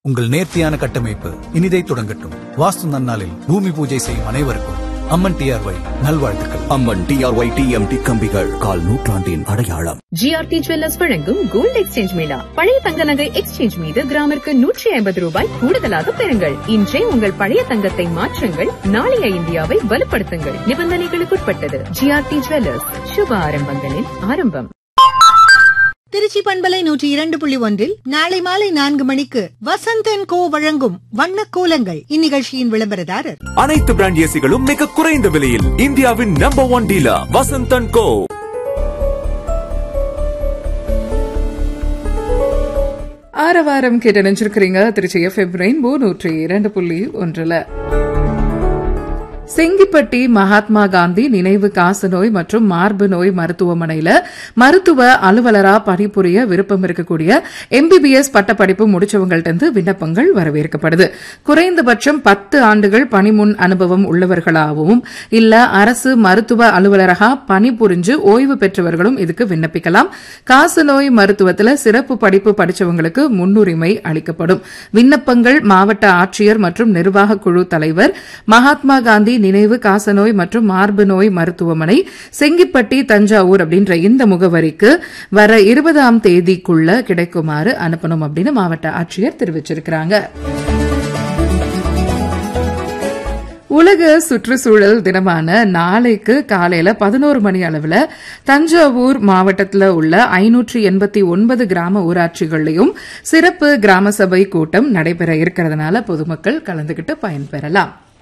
உங்கள் நேர்த்தியான கட்டமைப்பு இனிதை தொடங்கட்டும் வாஸ்து நன்னாளில் பூமி பூஜை செய்யும் அனைவருக்கும் அம்மன் டிஆர்ஒய் நல்வாழ்த்துக்கள் அம்மன் டிஆர்ஒய் டிஎம்டி கம்பிகள் கால் நூற்றாண்டின் அடையாளம் ஜிஆர்டி ஜுவல்லர்ஸ் வழங்கும் கோல்டு எக்ஸ்சேஞ்ச் மேளா பழைய தங்க நகை எக்ஸ்சேஞ்ச் மீது கிராமிற்கு நூற்றி ஐம்பது ரூபாய் கூடுதலாக பெறுங்கள் இன்றே உங்கள் பழைய தங்கத்தை மாற்றுங்கள் நாளைய இந்தியாவை வலுப்படுத்துங்கள் நிபந்தனைகளுக்குட்பட்டது ஜிஆர்டி ஜுவல்லர்ஸ் சுப ஆரம்பங்களின் ஆரம்பம் திருச்சி பண்பலை நூற்றி இரண்டு புள்ளி ஒன்றில் நாளை மாலை நான்கு மணிக்கு வசந்தன் கோ வழங்கும் வண்ண கோலங்கள் இந்நிகழ்ச்சியின் விளம்பரதாரர் அனைத்து பிராண்ட் ஏசிகளும் மிக குறைந்த விலையில் இந்தியாவின் number one dealer Vasanthan co ஆரவாரம் கேட்டு நினைச்சிருக்கிறீங்க திருச்சி எஃப்எம் ரெயின்போ நூற்றி இரண்டு புள்ளி ஒன்றுல செங்கிப்பட்டி மகாத்மா காந்தி நினைவு காசநோய் மற்றும் மார்பு நோய் மருத்துவமனையில மருத்துவ அலுவலரா பணிபுரிய விருப்பம் இருக்கக்கூடிய எம்பிபிஎஸ் பட்டப்படிப்பு முடிச்சவங்கள்ட்ட இருந்து விண்ணப்பங்கள் வரவேற்கப்படுது குறைந்தபட்சம் பத்து ஆண்டுகள் பணிமுன் அனுபவம் உள்ளவர்களாகவும் இல்ல அரசு மருத்துவ அலுவலராக பணிபுரிஞ்சு ஓய்வு பெற்றவர்களும் இதுக்கு விண்ணப்பிக்கலாம் காசநோய் மருத்துவத்துல சிறப்பு படிப்பு படிச்சவங்களுக்கு முன்னுரிமை அளிக்கப்படும் விண்ணப்பங்கள் மாவட்ட ஆட்சியர் மற்றும் நிர்வாக குழு தலைவர் மகாத்மா காந்தி நினைவு காசநோய் மற்றும் மார்பு நோய் மருத்துவமனை செங்கிப்பட்டி தஞ்சாவூர் அப்படின்ற இந்த முகவரிக்கு வர இருபதாம் தேதிக்குள்ள கிடைக்குமாறு அனுப்பணும் அப்படின்னு மாவட்ட ஆட்சியர் தெரிவிச்சிருக்கிறாங்க உலக சுற்றுச்சூழல் தினமான நாளைக்கு காலையில பதினோரு மணி அளவுல தஞ்சாவூர் மாவட்டத்தில் உள்ள ஐநூற்றி எண்பத்தி ஒன்பது கிராம ஊராட்சிகள்லையும் சிறப்பு கிராம சபை கூட்டம் நடைபெற இருக்கிறதுனால பொதுமக்கள் கலந்துகிட்டு பயன்பெறலாம்